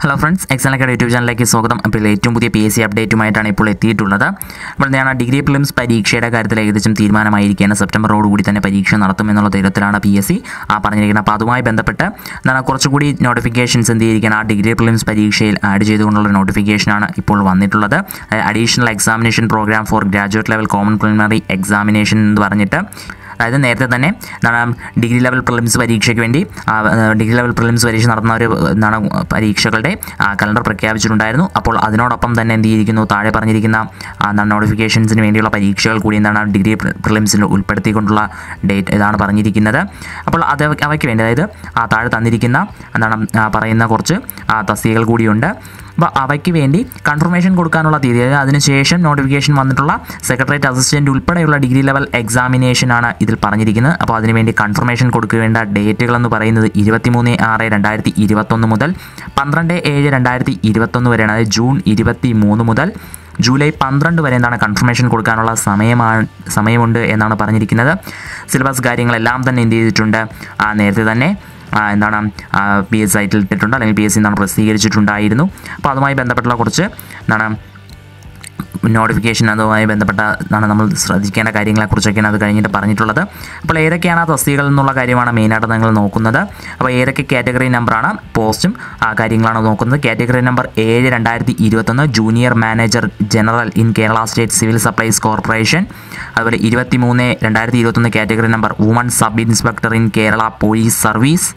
hello friends എക്സാലക്കയുടെ YouTube ചാനലിലേക്ക് സ്വാഗതം അപ്പോൾ ഇതിൽ ഏറ്റവും പുതിയ പി എസ് സി അപ്ഡേറ്റുമായിട്ടാണ് ഇപ്പോൾ എത്തിയിട്ടുള്ളത് അപ്പോൾ ഞാൻ ഡിഗ്രി പ്രിലിംസ് പരീക്ഷയുടെ കാര്യത്തിൽ ഏകദേശം തീരുമാനമായിരിക്കുകയാണ് സെപ്റ്റംബറോടുകൂടി തന്നെ പരീക്ഷ നടത്തും എന്നുള്ള തരത്തിലാണ് പി എസ് സി പറഞ്ഞിരിക്കുന്നത് അപ്പോൾ അതുമായി ബന്ധപ്പെട്ട് എന്താണ് കുറച്ചുകൂടി നോട്ടിഫിക്കേഷൻസ് എന്ത് ചെയ്തിരിക്കുകയാണ് ആ ഡിഗ്രി പ്രിലിംസ് പരീക്ഷയിൽ ആഡ് ചെയ്തുകൊണ്ടുള്ള നോട്ടിഫിക്കേഷനാണ് ഇപ്പോൾ വന്നിട്ടുള്ളത് additional examination programme for graduate level common preliminary examination എന്ന് പറഞ്ഞിട്ട് അതായത് നേരത്തെ തന്നെ എന്താണ് ഡിഗ്രി ലെവൽ പ്രിലിംസ് പരീക്ഷയ്ക്ക് വേണ്ടി ആ, ഡിഗ്രി ലെവൽ പ്രിലിംസ് പരീക്ഷ നടത്തുന്ന ഒരു എന്താണ് പരീക്ഷകളുടെ കലണ്ടർ പ്രഖ്യാപിച്ചിട്ടുണ്ടായിരുന്നു അപ്പോൾ അതിനോടൊപ്പം തന്നെ എന്ത് ചെയ്തിരിക്കുന്നു താഴെ പറഞ്ഞിരിക്കുന്ന ആ, എന്താണ് നോട്ടിഫിക്കേഷൻസിന് വേണ്ടിയുള്ള പരീക്ഷകൾ കൂടി എന്താണ് ഡിഗ്രി പ്രിലിംസിൽ ഉൾപ്പെടുത്തിക്കൊണ്ടുള്ള ഡേറ്റ് ഇതാണ് പറഞ്ഞിരിക്കുന്നത് അപ്പോൾ അത് അവയ്ക്ക് വേണ്ടി അതായത് ആ താഴെ തന്നിരിക്കുന്ന എന്താണ് ആ, പറയുന്ന കുറച്ച് ആ, തസ്തികകൾ കൂടിയുണ്ട് അപ്പോൾ അവയ്ക്ക് വേണ്ടി കൺഫർമേഷൻ കൊടുക്കാനുള്ള തീയതി അതായത് അതിനുശേഷം നോട്ടിഫിക്കേഷൻ വന്നിട്ടുള്ള സെക്രട്ടേറിയറ്റ് അസിസ്റ്റൻറ്റ് ഉൾപ്പെടെയുള്ള ഡിഗ്രി ലെവൽ എക്സാമിനേഷനാണ് ഇതിൽ പറഞ്ഞിരിക്കുന്നത് അപ്പോൾ അതിനുവേണ്ടി കൺഫർമേഷൻ കൊടുക്കേണ്ട ഡേറ്റുകൾ എന്ന് പറയുന്നത് ഇരുപത്തിമൂന്ന് ആറ് രണ്ടായിരത്തി ഇരുപത്തൊന്ന് മുതൽ പന്ത്രണ്ട് ഏഴ് രണ്ടായിരത്തി ഇരുപത്തൊന്ന് വരെയാണ് അതായത് ജൂൺ ഇരുപത്തി മൂന്ന് മുതൽ ജൂലൈ പന്ത്രണ്ട് വരെ എന്താണ് കൺഫർമേഷൻ കൊടുക്കാനുള്ള സമയമാണ് സമയമുണ്ട് എന്നാണ് പറഞ്ഞിരിക്കുന്നത് സിലബസ് കാര്യങ്ങളെല്ലാം തന്നെ എന്ത് ചെയ്തിട്ടുണ്ട് ആ, നേരത്തെ തന്നെ ആ, എന്താണ് പി എസ് സൈറ്റിൽ ഇട്ടിട്ടുണ്ട് അല്ലെങ്കിൽ പി എസ് സി എന്താണ് പ്രസിദ്ധീകരിച്ചിട്ടുണ്ടായിരുന്നു അപ്പോൾ അതുമായി ബന്ധപ്പെട്ടുള്ള കുറച്ച് എന്താണ് നോട്ടിഫിക്കേഷൻ അതുമായി ബന്ധപ്പെട്ട എന്താണ് നമ്മൾ ശ്രദ്ധിക്കേണ്ട കാര്യങ്ങളെക്കുറിച്ചൊക്കെയാണ് അത് കഴിഞ്ഞിട്ട് പറഞ്ഞിട്ടുള്ളത് അപ്പോൾ ഏതൊക്കെയാണ് ആ തസ്തികകൾ എന്നുള്ള കാര്യമാണ് മെയിനായിട്ട് നിങ്ങൾ നോക്കുന്നത് അപ്പോൾ ഏതൊക്കെ കാറ്റഗറി നമ്പറാണ് പോസ്റ്റും ആ കാര്യങ്ങളാണ് നോക്കുന്നത് കാറ്റഗറി നമ്പർ ഏഴ് രണ്ടായിരത്തി ഇരുപത്തൊന്ന് junior manager general in Kerala state civil supplies corporation അതുപോലെ ഇരുപത്തി മൂന്ന് രണ്ടായിരത്തി ഇരുപത്തൊന്ന് category number woman sub inspector in Kerala police service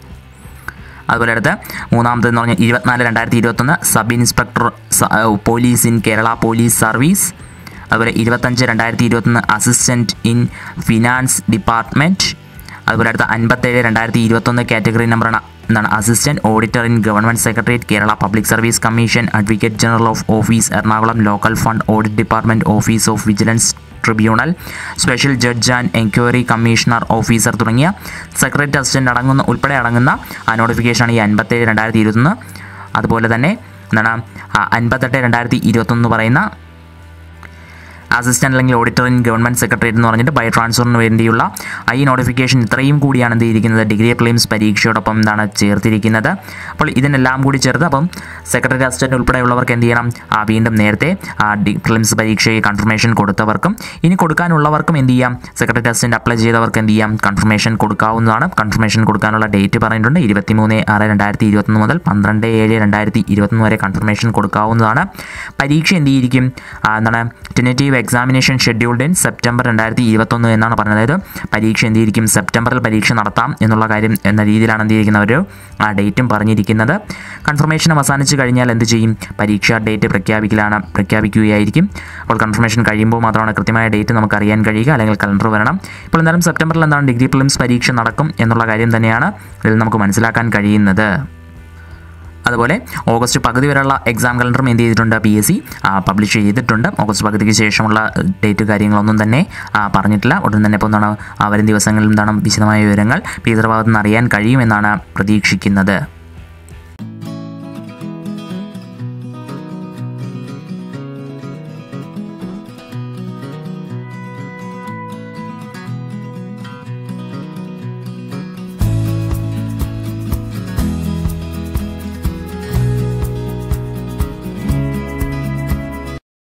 അതുപോലെ അടുത്ത് മൂന്നാമതെന്ന് പറഞ്ഞാൽ ഇരുപത്തിനാല് രണ്ടായിരത്തി ഇരുപത്തൊന്ന് സബ് ഇൻസ്പെക്ടർ സ- ഏഹ് police in Kerala police service അതുപോലെ ഇരുപത്തഞ്ച് രണ്ടായിരത്തി ഇരുപത്തൊന്ന് അസിസ്റ്റൻറ്റ് ഇൻ ഫിനാൻസ് ഡിപ്പാർട്ട്മെൻറ്റ് അതുപോലെ അടുത്ത അൻപത്തേഴ് രണ്ടായിരത്തി ഇരുപത്തൊന്ന് കാറ്റഗറി നമ്പറാണ് എന്താണ് assistant auditor in government secretariat Kerala public service commission advocate general of office Ernakulam local fund audit department office of vigilance tribunal special judge and enquiry commissioner officer തുടങ്ങിയ secretary assistant അടങ്ങുന്ന ഉൾപ്പെടെ അടങ്ങുന്ന ആ നോട്ടിഫിക്കേഷനാണ് ഈ അൻപത്തേഴ് രണ്ടായിരത്തി ഇരുപത്തൊന്ന് അതുപോലെ തന്നെ എന്താണ് ആ, അൻപത്തെട്ട് രണ്ടായിരത്തി ഇരുപത്തൊന്ന് പറയുന്ന അസിസ്റ്റന്റ് അല്ലെങ്കിൽ ഓഡിറ്റർ ഇൻ ഗവൺമെൻറ് സെക്രട്ടേറിയറ്റ് എന്ന് പറഞ്ഞിട്ട് ബൈ ട്രാൻസ്ഫറിന് വേണ്ടിയുള്ള ആ ഈ നോട്ടിഫിക്കേഷൻ ഇത്രയും കൂടിയാണ് എന്ത് ചെയ്തിരിക്കുന്നത് ഡിഗ്രി പ്ലിംസ് പരീക്ഷയോടൊപ്പം എന്താണ് ചേർത്തിരിക്കുന്നത് അപ്പോൾ ഇതിനെല്ലാം കൂടി ചേർത്ത് അപ്പം സെക്രട്ടറി അസിസ്റ്റന്റ് ഉൾപ്പെടെയുള്ളവർക്ക് എന്ത് ചെയ്യണം ആ വീണ്ടും നേരത്തെ ആ ഡി പ്ലിംസ് പരീക്ഷയ്ക്ക് കൺഫർമേഷൻ കൊടുത്തവർക്കും ഇനി കൊടുക്കാനുള്ളവർക്കും എന്ത് ചെയ്യാം സെക്രട്ടറി അസിസ്റ്റന്റ് അപ്ലൈ ചെയ്തവർക്ക് എന്ത് ചെയ്യാം കൺഫർമേഷൻ കൊടുക്കാവുന്നതാണ് കൺഫർമേഷൻ കൊടുക്കാനുള്ള ഡേറ്റ് പറഞ്ഞിട്ടുണ്ട് ഇരുപത്തിമൂന്ന് ആറ് രണ്ടായിരത്തി ഇരുപത്തൊന്ന് മുതൽ പന്ത്രണ്ട് ഏഴ് രണ്ടായിരത്തി ഇരുപത്തൊന്ന് വരെ കൺഫർമേഷൻ കൊടുക്കാവുന്നതാണ് പരീക്ഷ എന്ത് ചെയ്തിരിക്കും ആ, എന്താണ് tentative examination scheduled in September രണ്ടായിരത്തി ഇരുപത്തൊന്ന് എന്നാണ് പറഞ്ഞത് അതായത് പരീക്ഷ എന്ത് ചെയ്തിരിക്കും സെപ്റ്റംബറിൽ പരീക്ഷ നടത്താം എന്നുള്ള കാര്യം എന്ന രീതിയിലാണ് എന്ത് ചെയ്തിരിക്കുന്ന ഒരു ആ ഡേറ്റും പറഞ്ഞിരിക്കുന്നത് കൺഫർമേഷൻ അവസാനിച്ച് കഴിഞ്ഞാൽ എന്ത് ചെയ്യും പരീക്ഷ ഡേറ്റ് പ്രഖ്യാപിക്കലാണ് പ്രഖ്യാപിക്കുകയായിരിക്കും അപ്പോൾ കൺഫർമേഷൻ കഴിയുമ്പോൾ മാത്രമാണ് കൃത്യമായ ഡേറ്റ് നമുക്ക് അറിയാൻ കഴിയുക അല്ലെങ്കിൽ കലണ്ടർ വരണം ഇപ്പോൾ എന്തായാലും സെപ്റ്റംബറിൽ എന്താണ് ഡിഗ്രി പ്രിലിംസ് പരീക്ഷ നടക്കും എന്നുള്ള കാര്യം തന്നെയാണ് ഇതിൽ നമുക്ക് മനസ്സിലാക്കാൻ കഴിയുന്നത് അതുപോലെ ഓഗസ്റ്റ് പകുതി വരെയുള്ള എക്സാം കലണ്ടറും എന്ത് ചെയ്തിട്ടുണ്ട് പി എസ് സി പബ്ലിഷ് ചെയ്തിട്ടുണ്ട് ഓഗസ്റ്റ് പകുതിക്ക് ശേഷമുള്ള ഡേറ്റ് കാര്യങ്ങളൊന്നും തന്നെ ആ, പറഞ്ഞിട്ടില്ല ഉടൻ തന്നെ ഇപ്പോൾ എന്താണ് ആ, വരും ദിവസങ്ങളിൽ എന്താണ് വിശദമായ വിവരങ്ങൾ പി ഭാഗത്ത് നിന്ന് അറിയാൻ കഴിയുമെന്നാണ് പ്രതീക്ഷിക്കുന്നത്